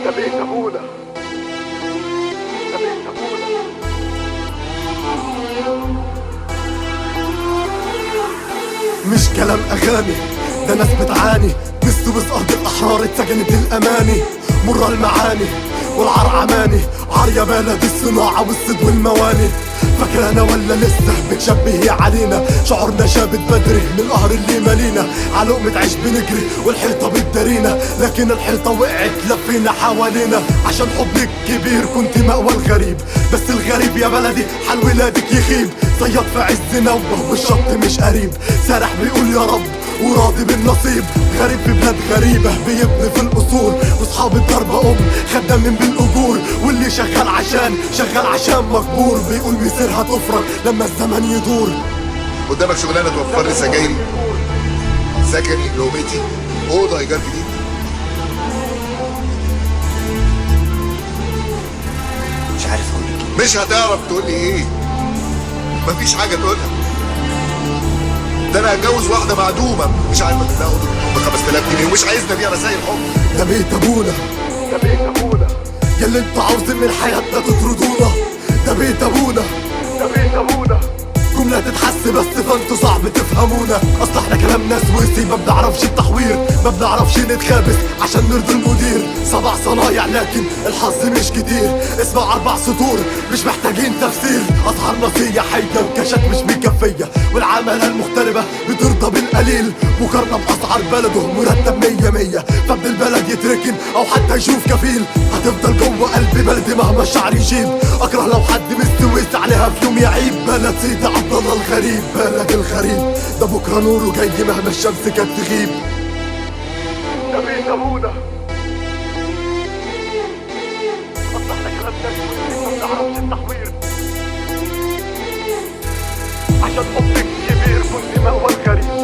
ده بيت ابونا ده بيت ابونا مش كلام اغاني ده ناس بتعاني بس ارض الاحرار اتسجنت الاماني مر المعاني والعر عماني عار يا بلد الصناعة والصيد والمواني فاكرانا ولا لسه بتشبهي علينا شعورنا شابت بدري من القهر اللي مالينا على لقمة عيش بنجري والحيطة بتدارينا لكن الحيطة وقعت لفينا حوالينا عشان حبك كبير كنت مأوى الغريب بس الغريب يا بلدي حال ولادك يخيب صياد في عز نوبة والشط مش قريب سارح بيقول يا رب وراضي بالنصيب غريب في بلاد غريبة بيبني في الأصول وصحاب الضربة أم خدام من بالأجور واللي شغال عشان شغال عشان مجبور بيقول مصيرها تفرج لما الزمن يدور قدامك شغلانه توفر لي سجايري سكني لقمتي اوضه ايجار جديد مش عارف اقول لك ايه مش هتعرف تقول لي ايه مفيش حاجه تقولها ده انا هتجوز واحده معدومه مش عارفه تلاقي اوضه ب 5000 جنيه ومش عايزني ابيع رسايل حب ده بيت أبونا ده بيت ابونا ياللي انتوا عاوزين من حياتنا تطردونا ده بيت أبونا ده بيت ابونا جملة تتحس بس فانتوا صعب تفهمونا اصل احنا كلام ناس وسي ما بنعرفش التحوير ما بنعرفش نتخابس عشان نرضي المدير سبع صنايع لكن الحظ مش كتير اسمع اربع سطور مش محتاجين تفسير اسعارنا سياحية وكاشات مش مكفية والعمالة المغتربة بترضى بالقليل مقارنة باسعار بلده مرتب مية مية فابن البلد يتركن او حتى يشوف كفيل هتفضل جوه قلب بلدي مهما الشعر يشيب اكره لو حد مستويس عليها في يوم يعيب بلد سيدي عبد الله الغريب بلد الغريب ده بكره نوره جاي مهما الشمس كانت تغيب ده بيت ابونا اصل احنا كلام ناس ما بنعرفش التحوير عشان حبك كبير كنت مأوى الغريب